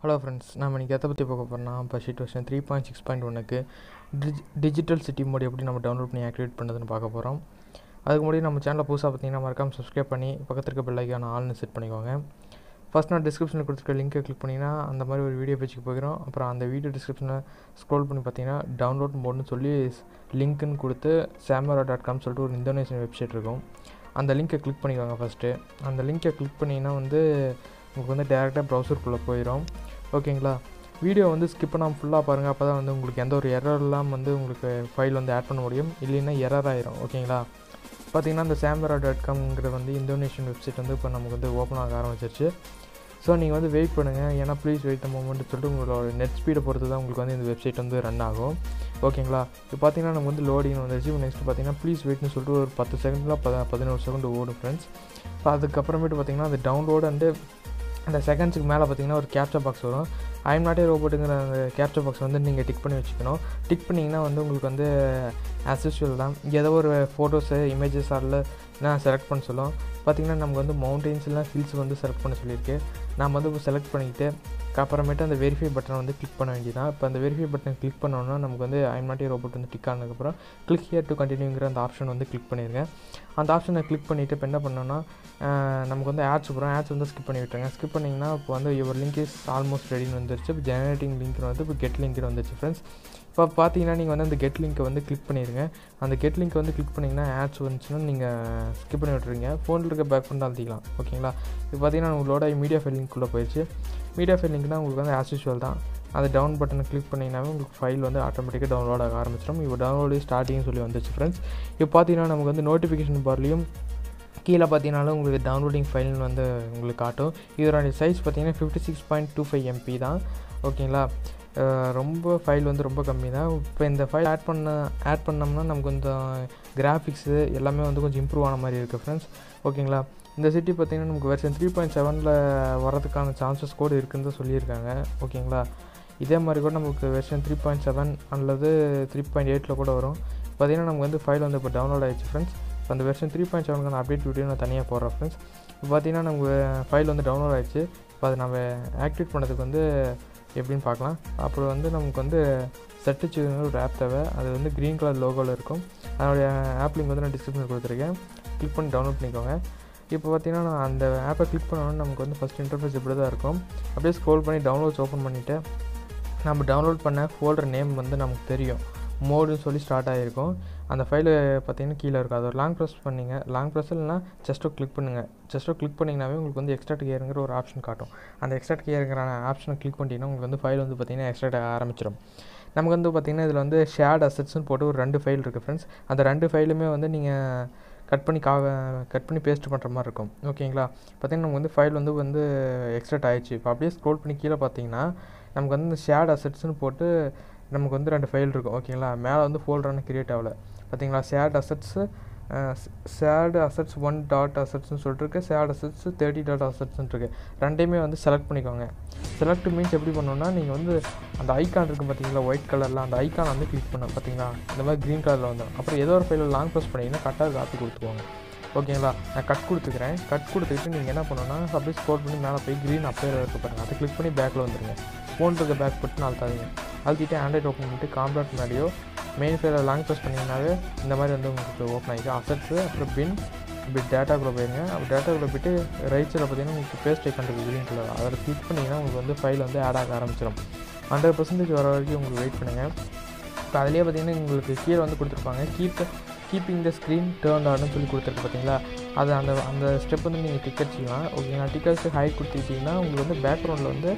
hello friends நம்ம இன்றைக்கி எதை பற்றி பார்க்க போகிறோம்னா இப்போ sheet version three point six point ஒன்றுக்கு டிஜி டிஜிட்டல் சிட்டி மோட் எப்படி நம்ம டவுன்லோட் பண்ணி ஆக்டிவேட் பண்ணுறதுன்னு பார்க்க போகிறோம் அதுக்கு முன்னாடி நம்ம சேனலில் புதுசாக பார்த்தீங்கன்னா மறக்காமல் சப்ஸ்கிரைப் பண்ணி பக்கத்தில் இருக்க பெல்லைக்கான ஆள்னு செட் பண்ணிக்கோங்க ஃபஸ்ட் நான் டிஸ்கிரிப்ஷனில் கொடுத்துருக்க லிங்கை கிளிக் பண்ணிங்கன்னா அந்த மாதிரி ஒரு வீடியோ பேஜுக்கு போகிறோம் அப்புறம் அந்த வீடியோ டிஸ்கிரிப்ஷனில் ஸ்க்ரோல் பண்ணி பார்த்தீங்கன்னா டவுன்லோட் மோட்னு சொல்லி லிங்க்குன்னு கொடுத்து சாமரா டாட் காம் சொல்லிட்டு ஒரு இந்தோனேஷியன் வெப்சைட் இருக்கும் அந்த லிங்க்கை கிளிக் பண்ணிக்கோங்க ஃபஸ்ட்டு அந்த லிங்க்கை கிளிக் பண்ணிங்கன்னா வந்து உங்களுக்கு வந்து டேரெக்டாக ப்ரௌசருக்குள்ளே போயிடும் ஓகேங்களா வீடியோ வந்து ஸ்கிப் பண்ணாமல் ஃபுல்லாக பாருங்கள் அப்போ தான் வந்து உங்களுக்கு எந்த ஒரு எரர் இல்லாமல் வந்து உங்களுக்கு ஃபைல் வந்து ஆட் பண்ண முடியும் இல்லைன்னா எரர் ஆயிரும் ஓகேங்களா பார்த்தீங்கன்னா இந்த சாம்பரா டாட் காம்ங்கிறது வந்து இந்தோனேஷியன் வெப்சைட் வந்து இப்போ நமக்கு வந்து ஓப்பன் ஆக ஆரம்பிச்சிருச்சு ஸோ நீங்கள் வந்து வெயிட் பண்ணுங்கள் ஏன்னா ப்ளீஸ் வெயிட் த மூமெண்ட் சொல்லிட்டு உங்களோட நெட் ஸ்பீடை பொறுத்து தான் உங்களுக்கு வந்து இந்த வெப்சைட் வந்து ரன் ஆகும் ஓகேங்களா இப்போ பார்த்தீங்கன்னா நமக்கு வந்து லோடிங் வந்துருச்சு இப்போ நெக்ஸ்ட் பார்த்தீங்கன்னா ப்ளீஸ் வெயிட்னு சொல்லிட்டு ஒரு பத்து செகண்டில் பத பதினோரு செகண்ட் ஓடும் ஃப்ரெண்ட்ஸ் இப்போ அதுக்கப்புறமேட்டு பார்த்தீங்கன்னா அது டவுன்லோடு வந்து அந்த செகண்ட்ஸுக்கு மேலே பார்த்தீங்கன்னா ஒரு கேப்சர் பாக்ஸ் வரும் ஐம் நாட்டே ரோபோட்டுங்கிற அந்த கேப்சர் பாக்ஸ் வந்து நீங்கள் டிக் பண்ணி வச்சுக்கணும் டிக் பண்ணிங்கன்னா வந்து உங்களுக்கு வந்து ஆஸ் யூஸ்வல் தான் ஏதோ ஒரு ஃபோட்டோஸு இமேஜஸ் அதில் நான் செலக்ட் பண்ண சொல்லும் பார்த்திங்கன்னா நமக்கு வந்து மவுண்டெயின்ஸ்லாம் ஹில்ஸ் வந்து செலக்ட் பண்ண சொல்லியிருக்கு நம்ம வந்து இப்போ செலக்ட் பண்ணிக்கிட்டு அப்புறமேட்டு அந்த வெரிஃபை பட்டனை வந்து கிளிக் பண்ண வேண்டியதான் இப்போ அந்த வெரிஃபை பட்டனை கிளிக் பண்ணோன்னா நமக்கு வந்து ஐம் நாட்டே ரோபோட் வந்து டிக் ஆனதுக்கப்புறம் கிளிக் ஹியர் டு கண்டினியூங்கிற அந்த ஆப்ஷன் வந்து கிளிக் பண்ணிடுங்க அந்த ஆப்ஷனை கிளிக் பண்ணிவிட்டு இப்போ என்ன பண்ணோன்னா நமக்கு வந்து ஆட்ஸ் போகிறோம் ஆட்ஸ் வந்து ஸ்கிப் பண்ணி விட்டுருங்க ஸ்கிப் பண்ணிங்கன்னா இப்போ வந்து யுவர் லிங்க் இஸ் ஆல்மோஸ்ட் ரெடின்னு வந்துருச்சு இப்போ ஜெனரேட்டிங் லிங்க் வந்து இப்போ கெட் லிங்க் வந்துருச்சு ஃப்ரெண்ட்ஸ் இப்போ பார்த்தீங்கன்னா நீங்கள் வந்து அந்த கெட் லிங்க்கை வந்து கிளிக் பண்ணிடுங்க அந்த கெட் லிங்க் வந்து கிளிக் பண்ணிங்கன்னா ஆட்ஸ் வந்துச்சுன்னா நீங்கள் ஸ்கிப் பண்ணி விட்டுருங்க ஃபோனில் இருக்க பேக் பண்ணி அழுத்திக்கலாம் ஓகேங்களா இப்போ பார்த்தீங்கன்னா உங்களோட மீடியா ஃபைல் லிங்க்குள்ளே போயிடுச்சு மீடியா ஃபைல் லிங்க்னா உங்களுக்கு வந்து ஆஸ் யூஸ்வல் தான் அந்த டவுன் பட்டனை கிளிக் பண்ணிங்கனாவே உங்களுக்கு ஃபைல் வந்து ஆட்டோமேட்டிக்காக டவுன்லோட் ஆக ஆரம்பிச்சிடும் இப்போ டவுன்லோடு ஸ்டார்டிங் சொல்லி வந்துச்சு ஃப்ரெண்ட்ஸ் இப்போ பார்த்தீங்கன்னா நமக்கு வந்து நோட்டிஃபிகேஷன் பார்லையும் கீழே பார்த்தீங்கனாலும் உங்களுக்கு டவுன்லோடிங் ஃபைல் வந்து உங்களுக்கு காட்டும் இதோட சைஸ் பார்த்தீங்கன்னா fifty six point two five MB தான் ஓகேங்களா ரொம்ப ஃபைல் வந்து ரொம்ப கம்மி தான் இப்போ இந்த ஃபைல் ஆட் பண்ண ஆட் பண்ணோம்னா நமக்கு கொஞ்சம் கிராஃபிக்ஸு எல்லாமே வந்து கொஞ்சம் இம்ப்ரூவ் ஆன மாதிரி இருக்குது ஃப்ரெண்ட்ஸ் ஓகேங்களா இந்த சிட்டி பார்த்திங்கன்னா நமக்கு வெர்ஷன் த்ரீ பாயிண்ட் செவனில் வரதுக்கான சான்சஸ் கூட இருக்குன்னு தான் சொல்லியிருக்காங்க ஓகேங்களா இதே மாதிரி கூட நமக்கு வெர்ஷன் த்ரீ பாயிண்ட் செவன் அல்லது த்ரீ பாயிண்ட் எயிட்டில் கூட வரும் பார்த்திங்கன்னா நமக்கு வந்து ஃபைல் வந்து இப்போ டவுன்லோட் ஆகிடுச்சு ஃப்ரெண்ட்ஸ் இப்போ அந்த வெர்ஷன் த்ரீ பாயிண்ட் செவனுக்கான அப்டேட் வீடியோ நான் தனியாக போடுறேன் ஃப்ரெண்ட்ஸ் இப்போ பார்த்தீங்கன்னா நமக்கு ஃபைல் வந்து டவுன்லோட் ஆகிடுச்சு இப்போ அதை நம்ம ஆக்டிவேட் பண்ணதுக்கு வந்து எப்படின்னு பார்க்கலாம் அப்புறம் வந்து நமக்கு வந்து செட்டுச்சு ஒரு ஆப் தேவை அது வந்து க்ரீன் கலர் லோகோவில் இருக்கும் அதனுடைய ஆப் லிங்க் வந்து நான் டிஸ்கிரிப்ஷனில் கொடுத்துருக்கேன் கிளிக் பண்ணி டவுன்லோட் பண்ணிக்கோங்க இப்போ பார்த்தீங்கன்னா நான் அந்த ஆப்பை கிளிக் பண்ணோன்னா நமக்கு வந்து ஃபஸ்ட் இன்டர்ஃபேஸ் இப்படி தான் இருக்கும் அப்படியே ஸ்க்ரோல் பண்ணி டவுன்லோட்ஸ் ஓப்பன் பண்ணிவிட்டு நம்ம டவுன்லோட் பண்ண ஃபோல்டர் நேம் வந்து நமக்கு தெரியும் மோடுன்னு சொல்லி ஸ்டார்ட் ஆகிருக்கும் அந்த ஃபைலு பார்த்தீங்கன்னா கீழே இருக்கும் அது ஒரு லாங் ப்ரெஸ் பண்ணிங்க லாங் ப்ரெஸ் இல்லைனா ஜஸ்ட்டோ கிளிக் பண்ணுங்கள் ஜஸ்ட்டோ கிளிக் பண்ணிங்கனாவே உங்களுக்கு வந்து எக்ஸ்ட்ரா கேருங்கிற ஒரு ஆப்ஷன் காட்டும் அந்த எக்ஸ்ட்ரா கேருங்கிற ஆப்ஷனை கிளிக் பண்ணிட்டீங்கன்னா உங்களுக்கு வந்து ஃபைல் வந்து பார்த்தீங்கன்னா எக்ஸ்ட்ரா ஆரம்பிச்சிடும் நமக்கு வந்து பார்த்திங்கன்னா இதில் வந்து ஷேர்ட் அசட்ஸ்னு போட்டு ஒரு ரெண்டு ஃபைல் இருக்குது ஃப்ரெண்ட்ஸ் அந்த ரெண்டு ஃபைலுமே வந்து நீங்கள் கட் பண்ணி கா கட் பண்ணி பேஸ்ட் பண்ணுற மாதிரி இருக்கும் ஓகேங்களா பார்த்திங்கன்னா நமக்கு வந்து ஃபைல் வந்து வந்து எக்ஸ்ட்ராட் ஆயிடுச்சு இப்போ அப்படியே ஸ்க்ரோல் பண்ணி கீழே பார்த்தீங்கன்னா நமக்கு வந்து இந்த ஷேர்ட் அசட்ஸ்னு போட்டு நமக்கு வந்து ரெண்டு ஃபைல் இருக்கும் ஓகேங்களா மேலே வந்து ஃபோல்டரான கிரியேட் ஆகல பார்த்தீங்களா shared assets shared assets one dot அசட்ஸ்னு சொல்லிட்டு இருக்கு ஷேர்ட் அசட்ஸ் தேர்ட்டி டாட் அசட்ஸ்னு இருக்குது ரெண்டையுமே வந்து செலக்ட் பண்ணிக்கோங்க செலக்ட் மீன்ஸ் எப்படி பண்ணணும்னா நீங்கள் வந்து அந்த ஐக்கான் இருக்குது பார்த்தீங்களா ஒயிட் கலரில் அந்த ஐக்கான் வந்து கிளிக் பண்ண பார்த்தீங்களா இந்த மாதிரி க்ரீன் கலரில் வந்துடும் அப்புறம் ஏதோ ஒரு ஃபைலில் லாங் ப்ரெஸ் பண்ணிங்கன்னா கட்டாக காப்பி கொடுத்துக்கோங்க ஓகேங்களா நான் கட் கொடுத்துக்கிறேன் கட் கொடுத்துக்கிட்டு நீங்கள் என்ன பண்ணணும்னா அப்படியே ஸ்கோர் பண்ணி மேலே போய் க்ரீன் அப்பேர் இருக்க பாருங்கள் அதை கிளிக் பண்ணி பேக்கில் வந்துடுங்க ஃபோன் இருக்க பேக் போட்டு அழுத்தாதீங்க அழுத்திட்டு ஆண்ட்ராய்ட் ஓப்பன் பண்ணிட்டு காம்ப்ளாட் முன்னாடியோ மெயின் ஃபைலில் லாங் ப்ரெஸ் பண்ணிங்கனாவே இந்த மாதிரி வந்து உங்களுக்கு ஓப்பன் ஆகிக்கும் அசட்ஸு அப்புறம் பின் இப்படி டேட்டாக்குள்ளே போயிருங்க அப்படி டேட்டாக்குள்ளே போய்ட்டு ரைட் சைடில் பார்த்தீங்கன்னா உங்களுக்கு பேஸ்ட் ஐக்கான் இருக்குது க்ரீன் கலர் அதில் கிளிக் பண்ணிங்கன்னா உங்களுக்கு வந்து ஃபைல் வந்து ஆட் ஆக ஆரம்பிச்சிடும் ஹண்ட்ரட் பர்சன்டேஜ் வர வரைக்கும் உங்களுக்கு வெயிட் பண்ணுங்கள் இப்போ அதிலே பார்த்தீங்கன்னா உங்களுக்கு கீழே வந்து கொடுத்துருப்பாங்க keep keeping the screen turn ஆர்னு சொல்லி கொடுத்துருக்கு பார்த்தீங்களா அது அந்த அந்த ஸ்டெப் வந்து நீங்கள் டிக்கெட் செய்யலாம் ஓகேங்களா டிக்கெட்ஸ் ஹைட் கொடுத்துக்கிட்டிங்கன்னா உங்களுக்கு வந்து பேக்ரவுண்டில் வந்து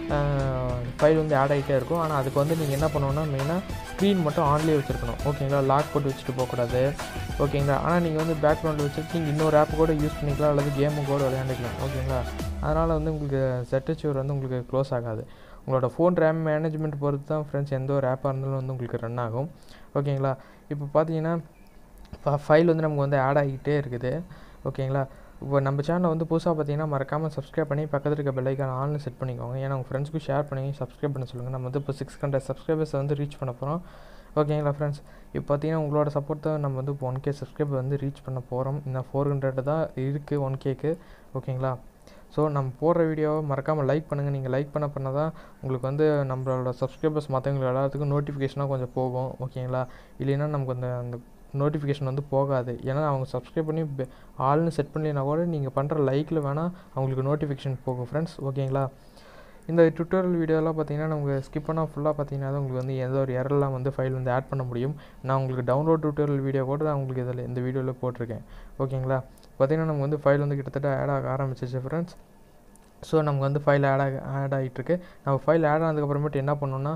ஃபைல் வந்து ஆட் ஆகிட்டே இருக்கும் ஆனால் அதுக்கு வந்து நீங்கள் என்ன பண்ணணும்னா மெயினாக ஸ்க்ரீன் மட்டும் ஆன்லேயே வச்சுருக்கணும் ஓகேங்களா லாக் போட்டு வச்சுட்டு போகக்கூடாது ஓகேங்களா ஆனால் நீங்கள் வந்து பேக்ரவுண்டில் வச்சுட்டு நீங்கள் இன்னொரு ஆப் கூட யூஸ் பண்ணிக்கலாம் அல்லது கேமு கூட விளையாண்டுக்கலாம் ஓகேங்களா அதனால் வந்து உங்களுக்கு செட்டச்சூர் வந்து உங்களுக்கு க்ளோஸ் ஆகாது உங்களோட ஃபோன் ரேம் மேனேஜ்மெண்ட் பொறுத்து தான் ஃப்ரெண்ட்ஸ் எந்த ஒரு ஆப்பாக இருந்தாலும் வந்து உங்களுக்கு ரன் ஆகும் ஓகேங்களா இப்போ பார்த்தீங்கன்னா ஃபைல் வந்து நமக்கு வந்து ஆட் ஆகிட்டே இருக்குது ஓகேங்களா இப்போ நம்ம சேனலை வந்து புதுசாக பார்த்தீங்கன்னா மறக்காமல் சப்ஸ்கிரைப் பண்ணி பக்கத்தில் இருக்க பெல்லைக்கான ஆன்லைன் செட் பண்ணிக்கோங்க ஏன்னா உங்கள் ஃப்ரெண்ட்ஸ்க்கு ஷேர் பண்ணி சப்ஸ்கிரைப் பண்ண சொல்லுங்கள் நம்ம வந்து இப்போ சிக்ஸ் ஹண்ட்ரட் சப்ஸ்கிரைபர்ஸை வந்து ரீச் பண்ண போகிறோம் ஓகேங்களா ஃப்ரெண்ட்ஸ் இப்போ பார்த்தீங்கன்னா உங்களோட சப்போர்ட் தான் நம்ம வந்து இப்போ ஒன் கே சப்ஸ்கிரைபர் வந்து ரீச் பண்ண போகிறோம் இன்னும் ஃபோர் ஹண்ட்ரட் தான் இருக்குது ஒன் கேக்கு ஓகேங்களா ஸோ நம்ம போடுற வீடியோவை மறக்காமல் லைக் பண்ணுங்கள் நீங்கள் லைக் பண்ண பண்ண தான் உங்களுக்கு வந்து நம்மளோட சப்ஸ்கிரைபர்ஸ் மற்றவங்களுக்கு எல்லாத்துக்கும் நோட்டிஃபிகேஷனாக கொஞ்சம் போகும் ஓகேங்களா இல்லைன்னா நமக்கு அந்த அந்த நோட்டிஃபிகேஷன் வந்து போகாது ஏன்னா அவங்க சப்ஸ்கிரைப் பண்ணி ஆள்னு செட் பண்ணலைன்னா கூட நீங்கள் பண்ணுற லைக்கில் வேணால் அவங்களுக்கு நோட்டிஃபிகேஷன் போகும் ஃப்ரெண்ட்ஸ் ஓகேங்களா இந்த டுட்டோரியல் வீடியோலாம் பார்த்தீங்கன்னா நமக்கு ஸ்கிப் பண்ணால் ஃபுல்லாக பார்த்தீங்கன்னா தான் உங்களுக்கு வந்து எந்த ஒரு எரர்லாம் வந்து ஃபைல் வந்து ஆட் பண்ண முடியும் நான் உங்களுக்கு டவுன்லோட் டுட்டோரியல் வீடியோ கூட நான் உங்களுக்கு இதில் இந்த வீடியோவில் போட்டிருக்கேன் ஓகேங்களா பார்த்தீங்கன்னா நமக்கு வந்து ஃபைல் வந்து கிட்டத்தட்ட ஆட் ஆக ஆரம்பிச்சிச்சு ஃப்ரெண்ட்ஸ் ஸோ நமக்கு வந்து ஃபைல் ஆட் ஆக ஆட் ஆகிட்டுருக்கு நம்ம ஃபைல் ஆட் ஆனதுக்கப்புறமேட்டு என்ன பண்ணணுன்னா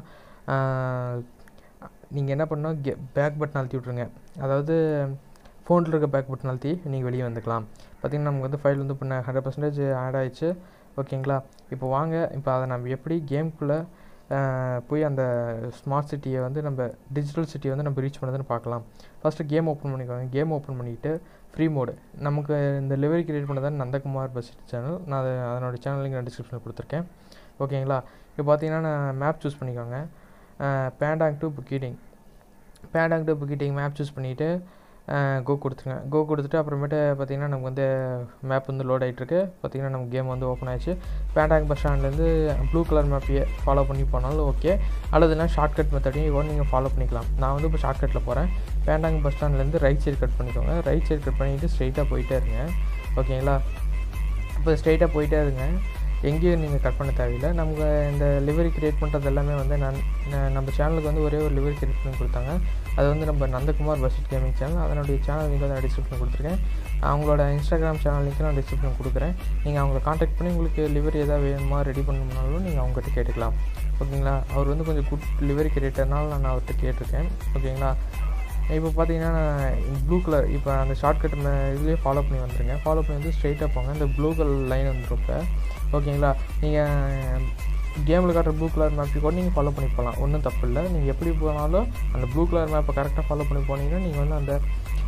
நீங்கள் என்ன பண்ணணும் கே பேக் பட்டன் அழுத்தி விட்ருங்க அதாவது ஃபோனில் இருக்க பேக் பட்டன் அழுத்தி நீங்கள் வெளியே வந்துக்கலாம் பார்த்திங்கன்னா நமக்கு வந்து ஃபைல் வந்து இப்போ ஹண்ட்ரட் பர்சன்டேஜ் ஆட் ஆயிடுச்சு ஓகேங்களா இப்போ வாங்க இப்போ அதை நம்ம எப்படி கேம்குள்ளே போய் அந்த ஸ்மார்ட் சிட்டியை வந்து நம்ம டிஜிட்டல் சிட்டியை வந்து நம்ம ரீச் பண்ணதுன்னு பார்க்கலாம் ஃபஸ்ட்டு கேம் ஓப்பன் பண்ணிக்கோங்க கேம் ஓப்பன் பண்ணிக்கிட்டு ஃப்ரீ மோடு நமக்கு இந்த லெவரி கிரியேட் பண்ணதான் நந்தகுமார் பஸ் சேனல் நான் அதை அதனோட சேனல் லிங்க் நான் டிஸ்கிரிப்ஷனில் கொடுத்துருக்கேன் ஓகேங்களா இப்போ பார்த்தீங்கன்னா நான் மேப் சூஸ் பண்ணிக்கோங்க Bandung to Bukittinggi Bandung to Bukittinggi map choose பண்ணிவிட்டு கோ கொடுத்துருங்க கோ கொடுத்துட்டு அப்புறமேட்டு பார்த்திங்கன்னா நமக்கு வந்து மேப் வந்து லோட் ஆகிட்டுருக்கு பார்த்திங்கன்னா நம்ம கேம் வந்து ஓப்பன் ஆயிடுச்சு பேண்டாங் பஸ் ஸ்டாண்ட்லேருந்து ப்ளூ கலர் மேப்பையே ஃபாலோ பண்ணி போனாலும் ஓகே அல்லதுனா ஷார்ட்கட் மெத்தடையும் கூட நீங்கள் ஃபாலோ பண்ணிக்கலாம் நான் வந்து இப்போ ஷார்ட்கட்டில் போகிறேன் பேண்டாங் பஸ் ஸ்டாண்ட்லேருந்து ரைட் சைடு கட் பண்ணிக்கோங்க ரைட் சைடு கட் பண்ணிவிட்டு ஸ்ட்ரைட்டாக போயிட்டே இருங்க ஓகேங்களா இப்போ ஸ்ட்ரைட்டாக போயிட்டே இருங்க எங்கேயும் நீங்கள் கட் பண்ண தேவையில்லை நமக்கு இந்த லிவரி கிரியேட் பண்ணுறது எல்லாமே வந்து நான் நம்ம சேனலுக்கு வந்து ஒரே ஒரு லிவரி கிரியேட் பண்ணி கொடுத்தாங்க அது வந்து நம்ம நந்தகுமார் பஸ்ட் கேமிங் சேனல் அதனுடைய சேனல் லிங்க் வந்து நான் டிஸ்கிரிப்ஷன் கொடுத்துருக்கேன் அவங்களோட இன்ஸ்டாகிராம் சேனல் லிங்க் நான் டிஸ்கிரிப்ஷன் கொடுக்குறேன் நீங்கள் அவங்கள காண்டாக்ட் பண்ணி உங்களுக்கு லிவரி எதாவது வேணுமா ரெடி பண்ணணும்னாலும் நீங்கள் அவங்ககிட்ட கேட்டுக்கலாம் ஓகேங்களா அவர் வந்து கொஞ்சம் குட் லிவரி கிரியேட்டர்னால நான் அவர்கிட்ட கேட்டிருக்கேன் ஓகேங்களா இப்போ பார்த்தீங்கன்னா ப்ளூ கலர் இப்போ அந்த ஷார்ட்கட் இதுலேயே ஃபாலோ பண்ணி வந்துருங்க ஃபாலோ பண்ணி வந்து ஸ்ட்ரைட்டாக போங்க இந்த ப்ளூ கலர் லைன் வந்துடும் இப்போ ஓகேங்களா நீங்கள் கேமில் காட்டுற ப்ளூ கலர் மேப்பை கூட நீங்கள் ஃபாலோ பண்ணி போகலாம் ஒன்றும் தப்பு இல்லை நீங்கள் எப்படி போனாலும் அந்த ப்ளூ கலர் மேப்பை கரெக்டாக ஃபாலோ பண்ணி போனீங்கன்னா நீங்கள் வந்து அந்த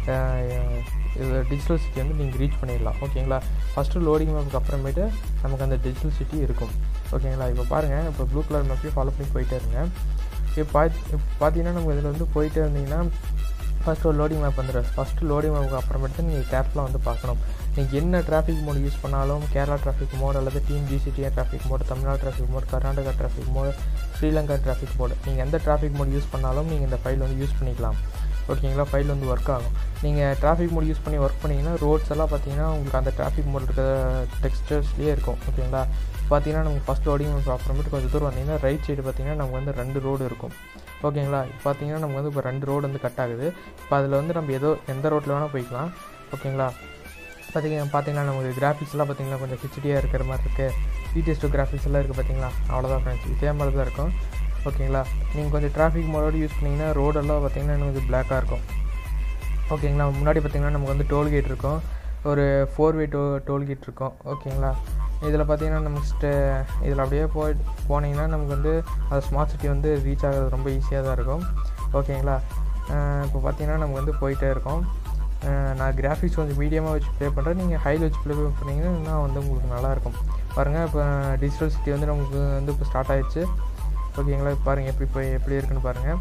இது டிஜிட்டல் சிட்டி வந்து நீங்கள் ரீச் பண்ணிடலாம் ஓகேங்களா ஃபஸ்ட்டு லோடிங் மேப்புக்கு அப்புறமேட்டு நமக்கு அந்த டிஜிட்டல் சிட்டி இருக்கும் ஓகேங்களா இப்போ பாருங்கள் இப்போ ப்ளூ கலர் மேப்பையும் ஃபாலோ பண்ணி போயிட்டே இருங்க இப்போ பார்த்து பார்த்தீங்கன்னா நம்ம இதில் வந்து போயிட்டே இருந்தீங்கன்னா ஃபஸ்ட்டு ஒரு லோடிங் மேப் வந்துடும் ஃபஸ்ட்டு லோடிங் மேப்புக்கு அப்புறமேட்டு நீங்கள் கேர்ஃபுல்லாக வந்து பார்க்கணும் நீங்கள் என்ன டிராஃபிக் மோட் யூஸ் பண்ணாலும் கேரளா டிராஃபிக் மோட் அல்லது team GCDA traffic mode Tamil Nadu traffic mode Karnataka traffic mode Sri Lanka traffic mode நீங்கள் எந்த டிராஃபிக் மோட் யூஸ் பண்ணாலும் நீங்கள் இந்த ஃபைல் வந்து யூஸ் பண்ணிக்கலாம் ஓகேங்களா ஃபைல் வந்து ஒர்க் ஆகும் நீங்கள் டிராஃபிக் மோட் யூஸ் பண்ணி ஒர்க் பண்ணிங்கன்னா ரோட்ஸ் எல்லாம் பார்த்தீங்கன்னா உங்களுக்கு அந்த டிராஃபிக் மோட் இருக்கிற டெக்ஸ்டர்ஸ்லேயே இருக்கும் ஓகேங்களா பார்த்தீங்கன்னா நமக்கு ஃபஸ்ட் லோடிங் அப்புறமேட்டு கொஞ்சம் தூரம் வந்தீங்கன்னா ரைட் சைடு பார்த்தீங்கன்னா நமக்கு வந்து ரெண்டு ரோடு இருக்கும் ஓகேங்களா பார்த்தீங்கன்னா நமக்கு வந்து இப்போ ரெண்டு ரோடு வந்து கட் ஆகுது இப்போ அதில் வந்து நம்ம ஏதோ எந்த ரோட்டில் வேணால் போய்க்கலாம் ஓகேங்களா பார்த்தீங்க பார்த்தீங்கன்னா நமக்கு கிராஃபிக்ஸ் எல்லாம் பார்த்தீங்கன்னா கொஞ்சம் ஹெச்டியாக இருக்கிற மாதிரி இருக்குது டிடிஎஸ் கிராஃபிக்ஸ் எல்லாம் இருக்குது பார்த்தீங்களா அவ்வளோதான் ஃப்ரெண்ட்ஸ் இதே மாதிரி தான் இருக்கும் ஓகேங்களா நீங்கள் கொஞ்சம் டிராஃபிக் மோடோடு யூஸ் பண்ணிங்கன்னா ரோடெல்லாம் பார்த்தீங்கன்னா எனக்கு வந்து பிளாக்காக இருக்கும் ஓகேங்களா முன்னாடி பார்த்தீங்கன்னா நமக்கு வந்து டோல்கேட் இருக்கும் ஒரு ஃபோர் வே டோ டோல்கேட் இருக்கும் ஓகேங்களா இதில் பார்த்தீங்கன்னா நமக்கு ஸ்டே இதில் அப்படியே போய் போனீங்கன்னா நமக்கு வந்து அந்த ஸ்மார்ட் சிட்டி வந்து ரீச் ஆகிறது ரொம்ப ஈஸியாக தான் இருக்கும் ஓகேங்களா இப்போ பார்த்தீங்கன்னா நமக்கு வந்து போயிட்டே இருக்கோம் நான் கிராஃபிக்ஸ் கொஞ்சம் மீடியமாக வச்சு ப்ளே பண்ணுறேன் நீங்கள் ஹையில் வச்சு ப்ளே பண்ணிங்கன்னா இன்னும் வந்து உங்களுக்கு நல்லாயிருக்கும் பாருங்கள் இப்போ டிஜிட்டல் சிட்டி வந்து நமக்கு வந்து இப்போ ஸ்டார்ட் ஆயிடுச்சு ஓகேங்களா பாருங்கள் எப்படி போய் எப்படி இருக்குன்னு பாருங்கள்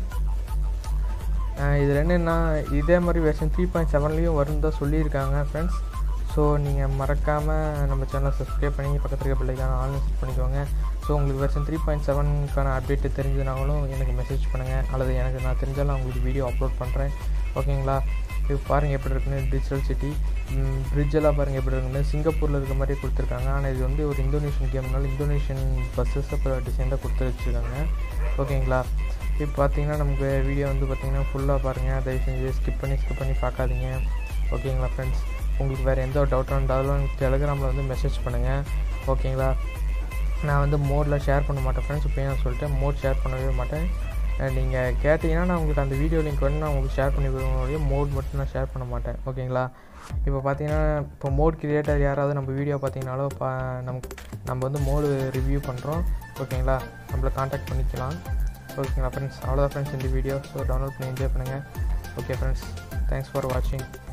இதில் என்னென்னா இதே மாதிரி வெர்ஷன் த்ரீ பாயிண்ட் செவன்லேயும் வரும் தான் சொல்லியிருக்காங்க ஃப்ரெண்ட்ஸ் ஸோ நீங்கள் மறக்காமல் நம்ம சேனலை சப்ஸ்கிரைப் பண்ணி பக்கத்தில் இருக்க பிள்ளைக்கான ஆன்லைன் செட் பண்ணிக்கோங்க ஸோ உங்களுக்கு வெர்ஷன் த்ரீ பாயிண்ட் செவனுக்கான அப்டேட் தெரிஞ்சதுனாலும் எனக்கு மெசேஜ் பண்ணுங்கள் அல்லது எனக்கு நான் தெரிஞ்சாலும் உங்களுக்கு வீடியோ அப்லோட் பண்ணுறேன் ஓகேங்களா இது பாருங்கள் எப்படி இருக்குன்னு டிஜிட்டல் சிட்டி பிரிட்ஜெல்லாம் பாருங்கள் எப்படி இருக்குன்னு சிங்கப்பூரில் இருக்க மாதிரி கொடுத்துருக்காங்க ஆனால் இது வந்து ஒரு இந்தோனேஷியன் கேம்னால இந்தோனேஷியன் பஸ்ஸஸ் அப்புறம் டிசைன் தான் கொடுத்து வச்சுருக்காங்க ஓகேங்களா இப்போ பார்த்தீங்கன்னா நமக்கு வீடியோ வந்து பார்த்தீங்கன்னா ஃபுல்லாக பாருங்கள் தயவு செஞ்சு ஸ்கிப் பண்ணி ஸ்கிப் பண்ணி பார்க்காதீங்க ஓகேங்களா ஃப்ரெண்ட்ஸ் உங்களுக்கு வேறு எந்த ஒரு டவுட்டாக இருந்தாலும் டெலிகிராமில் வந்து மெசேஜ் பண்ணுங்கள் ஓகேங்களா நான் வந்து மோடில் ஷேர் பண்ண மாட்டேன் ஃப்ரெண்ட்ஸ் இப்போ நான் சொல்லிட்டேன் மோட் ஷேர் பண்ணவே மாட்டேன் நீங்கள் கேட்டிங்கன்னா நான் உங்களுக்கு அந்த வீடியோ லிங்க் வந்து நான் உங்களுக்கு ஷேர் பண்ணி விடுவோம் மோட் மட்டும் நான் ஷேர் பண்ண மாட்டேன் ஓகேங்களா இப்போ பார்த்தீங்கன்னா இப்போ மோட் கிரியேட்டர் யாராவது நம்ம வீடியோ பார்த்தீங்கனாலோ பா நம் நம்ம வந்து மோடு ரிவ்யூ பண்ணுறோம் ஓகேங்களா நம்மளை காண்டாக்ட் பண்ணிக்கலாம் ஓகேங்களா ஃப்ரெண்ட்ஸ் அவ்வளோதான் ஃப்ரெண்ட்ஸ் இந்த வீடியோ ஸோ டவுன்லோட் பண்ணி என்ஜாய் பண்ணுங்கள் ஓகே ஃப்ரெண்ட்ஸ் தேங்க்ஸ் ஃபார் வாட்சிங்